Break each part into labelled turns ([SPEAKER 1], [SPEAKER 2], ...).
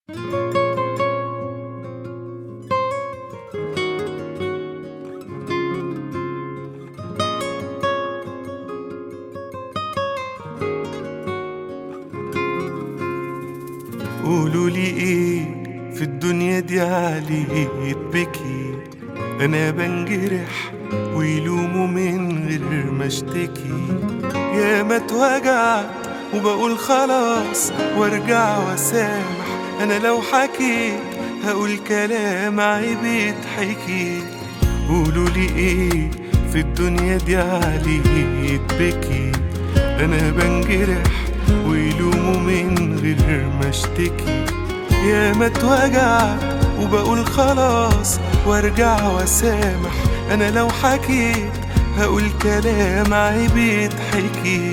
[SPEAKER 1] قولوا لي ايه في الدنيا دي عليه يتبكي انا بنجرح ويلوموا من غير ما اشتكي يا ما اتوجعت وبقول خلاص وارجع واسامح انا لو حكيت هقول كلام عيب يتحكي قولوا لي ايه في الدنيا دي عليه يتبكي انا بنجرح ويلوموا من غير ما اشتكي يا ما اتوجعت وبقول خلاص وارجع واسامح انا لو حكيت هقول كلام عيب يتحكي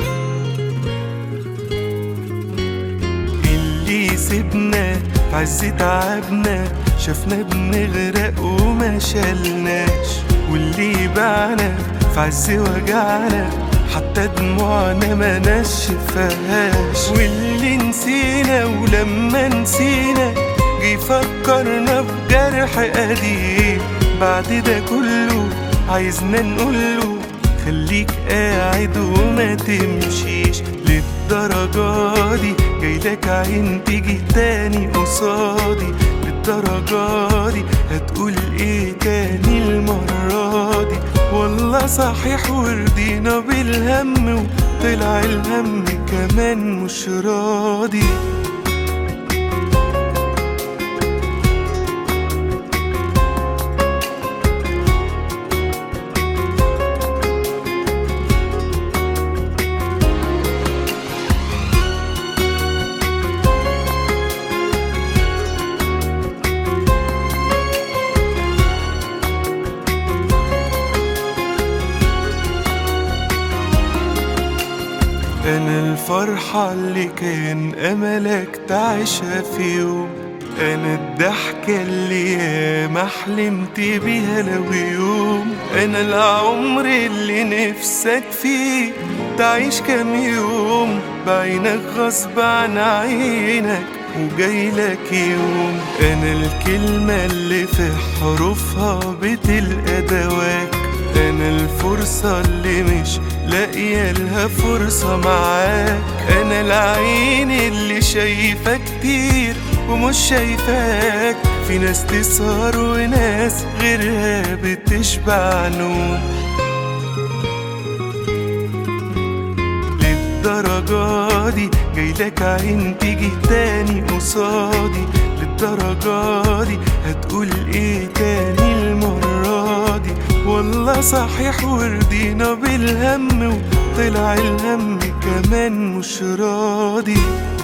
[SPEAKER 1] اللي يسيبنا في عز تعبنا شافنا بنغرق وما شالناش واللي يبعنا في عز وجعنا حتى دموعنا ما نشفهاش واللي نسينا ولما نسينا جه فكرنا بجرح قديم بعد ده كله عايزنا نقوله خليك قاعد وما تمشيش للدرجة دي جايلك عين تيجي تاني قصادي للدرجة دي هتقول ايه تاني المرة دي والله صحيح ورضينا بالهم وطلع الهم كمان مش راضي أنا الفرحة اللي كان أملك تعيشها في يوم أنا الضحكة اللي ياما حلمت بيها لو يوم أنا العمر اللي نفسك فيه تعيش كام يوم بعينك غصب عن عينك وجايلك يوم أنا الكلمة اللي في حروفها بتلقى دواك أنا الفرصة اللي مش لاقية لها فرصة معاك أنا العين اللي شايفة كتير ومش شايفاك في ناس تسهر وناس غيرها بتشبع نوم للدرجة دي جايلك عين تيجي تاني قصادي للدرجة دي هتقول ايه تاني المرة دي والله صحيح ورضينا بالهم وطلع الهم كمان مش راضي